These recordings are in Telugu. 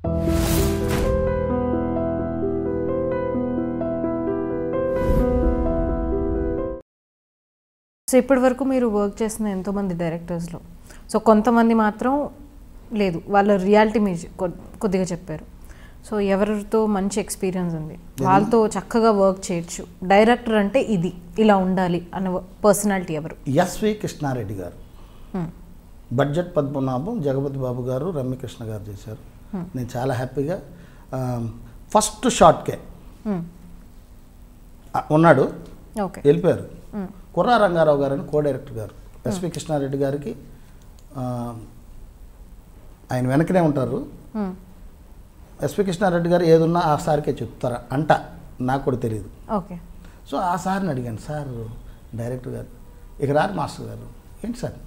సో ఇప్పటి వరకు మీరు వర్క్ చేసిన ఎంతోమంది డైరెక్టర్స్లో సో కొంతమంది మాత్రం లేదు వాళ్ళ రియాలిటీ మీరు కొ- కొద్దిగా చెప్పారు సో ఎవరితో మంచి ఎక్స్పీరియన్స్ ఉంది వాళ్ళతో చక్కగా వర్క్ చేయొచ్చు డైరెక్టర్ అంటే ఇది ఇలా ఉండాలి అన్న పర్సనాలిటీ ఎవరు ఎస్వి కృష్ణారెడ్డి గారు Hmm. బడ్జెట్ పద్మనాభం జగపతి బాబు గారు రమ్యకృష్ణ గారు చేశారు నేను చాలా హ్యాపీగా ఆ, ఫస్ట్ షాట్కే Hmm. ఆ, ఉన్నాడు ఓకే వెళ్ళిపోయారు Hmm. కుర్రా రంగారావు గారు అని కో డైరెక్టర్ గారు ఎస్వి కృష్ణారెడ్డి గారికి ఆ, ఆయన వెనకనే ఉంటారు Hmm. ఎస్వి కృష్ణారెడ్డి గారు ఏదున్నా ఆ సార్కే చెప్తారా అంట నాకు కూడా తెలియదు ఓకే సో ఆ సార్ని అడిగాను సార్ డైరెక్టర్ గారు ఇక రారు మాస్టర్ గారు ఏంటి సార్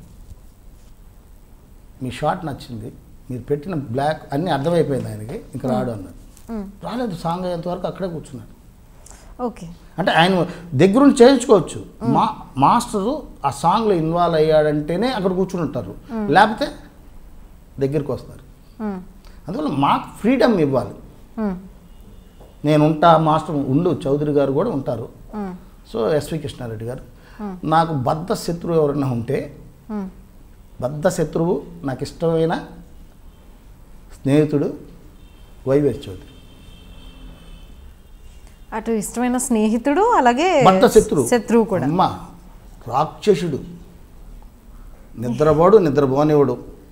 మీ షాట్ నచ్చింది మీరు పెట్టిన బ్లాక్ అన్నీ అర్థమైపోయింది ఆయనకి ఇంకా రాడు అన్నారు Hmm. రాలేదు సాంగ్ అయ్యేంతవరకు అక్కడే కూర్చున్నాడు ఓకే అంటే ఆయన దగ్గరుండి చేయించుకోవచ్చు మా మాస్టరు ఆ సాంగ్లో ఇన్వాల్వ్ అయ్యాడంటేనే అక్కడ కూర్చుని ఉంటారు లేకపోతే దగ్గరికి వస్తారు Hmm. అందువల్ల మాకు ఫ్రీడమ్ ఇవ్వాలి Hmm. నేను ఉంటా మాస్టర్ ఉండు చౌదరి గారు కూడా ఉంటారు Hmm. సో ఎస్వి కృష్ణారెడ్డి గారు నాకు బద్ధ శత్రువు ఎవరైనా ఉంటే Hmm. బద్ధ శత్రువు నాకు ఇష్టమైన స్నేహితుడు వైవేష్ చౌదరి అటు ఇష్టమైన స్నేహితుడు అలాగే బద్ధ శత్రువు శత్రువు కూడా అమ్మ రాక్షసుడు నిద్రపోడు నిద్రపోనివ్వడు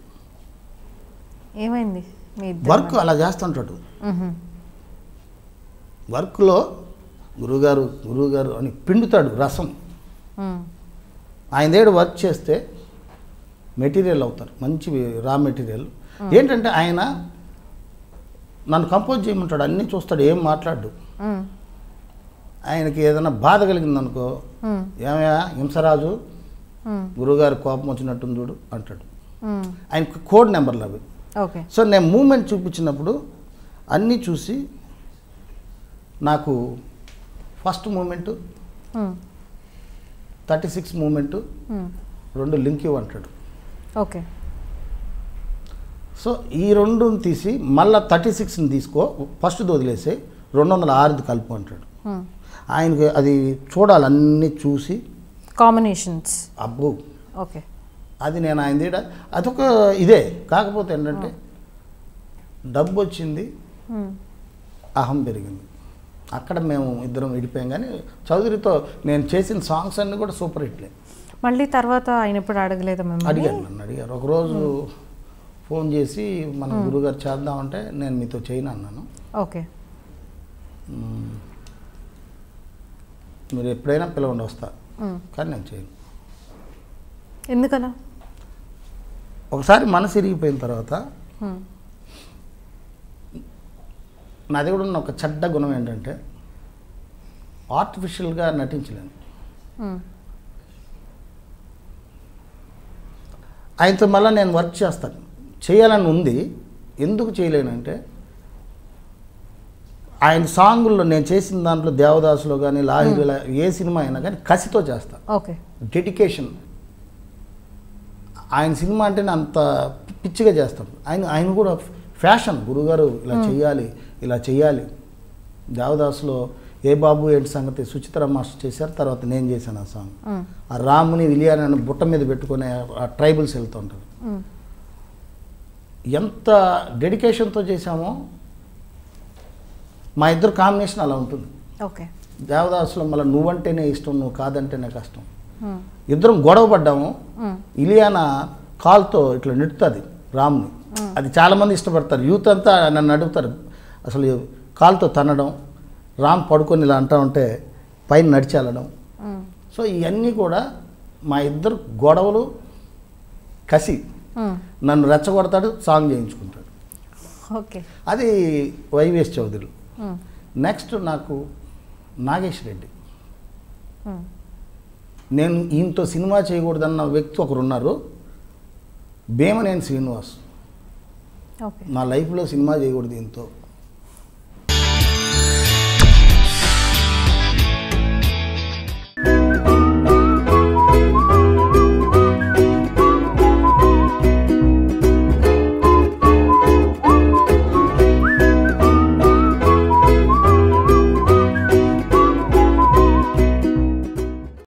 ఏమైంది మీ ఇద్దరి వర్క్ అలా చేస్తుంటాడు మ్మ్. వర్క్లో గురువుగారు గురువుగారు అని పిండుతాడు రసం మ్మ్. ఆయన దగ్గర వర్క్ చేస్తే మెటీరియల్ అవుతారు మంచి రా మెటీరియల్ ఏంటంటే ఆయన నన్ను కంపోజ్ చేయమంటాడు అన్నీ చూస్తాడు ఏం మాట్లాడు మ్మ్. ఆయనకి ఏదైనా బాధ కలిగిందనుకో మ్మ్. ఏమయ్యా హింసరాజు మ్మ్. గురువుగారు కోపం వచ్చినట్టుంది చూడు అంటాడు మ్మ్. ఆయనకి కోడ్ నెంబర్లు అవి ఓకే సో నేను మూమెంట్ చూపించినప్పుడు అన్నీ చూసి నాకు ఫస్ట్ మూమెంటు మ్మ్. థర్టీ సిక్స్ మూమెంటు మ్మ్. రెండు లింక్ ఇవ్వంటాడు ఓకే సో ఈ రెండుని తీసి మళ్ళీ థర్టీ సిక్స్ని తీసుకో ఫస్ట్ వదిలేసి రెండు వందల ఆరుది కలుపు అంటాడు మ్మ్. ఆయనకి అది చూడాలి అన్నీ చూసి కాంబినేషన్స్ అబ్బో ఓకే అది నేను ఆయన తీయడ అదొక ఇదే కాకపోతే ఏంటంటే డబ్బు వచ్చింది మ్మ్. అహం పెరిగింది అక్కడ మేము ఇద్దరం విడిపోయాం కానీ చౌదరితో నేను చేసిన సాంగ్స్ అన్నీ కూడా సూపర్ హిట్లే మళ్ళీ తర్వాత ఆయన ఎప్పుడు అడగలేదా మిమ్మల్ని అడిగారు నన్ను అడిగారు ఒకరోజు ఫోన్ చేసి మన గురుగారు చేద్దామంటే నేను మీతో చేయను అన్నాను ఓకే మ్మ్. మీరు ఎప్పుడైనా పిలవండి వస్తా మ్మ్. కానీ నేను చేయను ఎందుకలా ఒకసారి మనసు ఇరిగిపోయిన తర్వాత మ్మ్. నా దగ్గర ఉన్న ఒక చెడ్డ గుణం ఏంటంటే ఆర్టిఫిషియల్గా నటించలేను మ్మ్. ఆయనతో మళ్ళీ నేను వర్క్ చేస్తాను చేయాలని ఉంది ఎందుకు చేయలేనంటే ఆయన సాంగుల్లో నేను చేసిన దాంట్లో దేవదాసులో కానీ లాహిరిలో ఏ సినిమా అయినా కానీ కసితో చేస్తాను ఓకే డెడికేషన్ ఆయన సినిమా అంటేనే అంత పిచ్చిగా చేస్తాం ఆయన ఆయన కూడా ఫ్యాషన్ గురుగారు ఇలా చేయాలి ఇలా చేయాలి దేవదాసులో ఏ బాబు ఏంటి సంగతి సుచిత్ర మాస్టర్ చేశారు తర్వాత నేను చేశాను ఆ సాంగ్ మ్మ్. ఆ రాముని విలియాని అని బుట్ట మీద పెట్టుకుని ఆ ట్రైబల్స్ వెళ్తుంటారు మ్మ్. ఎంత డెడికేషన్తో చేశామో మా ఇద్దరు కాంబినేషన్ అలా ఉంటుంది ఓకే దేవదాసులో మళ్ళీ నువ్వంటేనే ఇష్టం నువ్వు కాదంటేనే కష్టం మ్మ్. ఇద్దరం గొడవ పడ్డాము మ్మ్. ఇలియానా కాల్తో ఇట్లా నెట్టుతుంది రామ్ని అది చాలామంది ఇష్టపడతారు యూత్ అంతా నన్ను అడుగుతారు అసలు కాల్తో తన్నడం రామ్ పడుకొని ఇలా అంటా ఉంటే పైన నడిచెళ్ళడం మ్మ్. సో ఇవన్నీ కూడా మా ఇద్దరు గొడవలు కసి మ్మ్. నన్ను రెచ్చగొడతాడు సాంగ్ చేయించుకుంటాడు ఓకే అది వైవిఎస్ చౌదరి మ్మ్. నెక్స్ట్ నాకు నాగేష్ రెడ్డి మ్మ్. నేను ఈయనతో సినిమా చేయకూడదన్న వ్యక్తి ఒకరు ఉన్నారు భీమనేని శ్రీనివాస్ ఓకే నా లైఫ్లో సినిమా చేయకూడదు ఈయనతో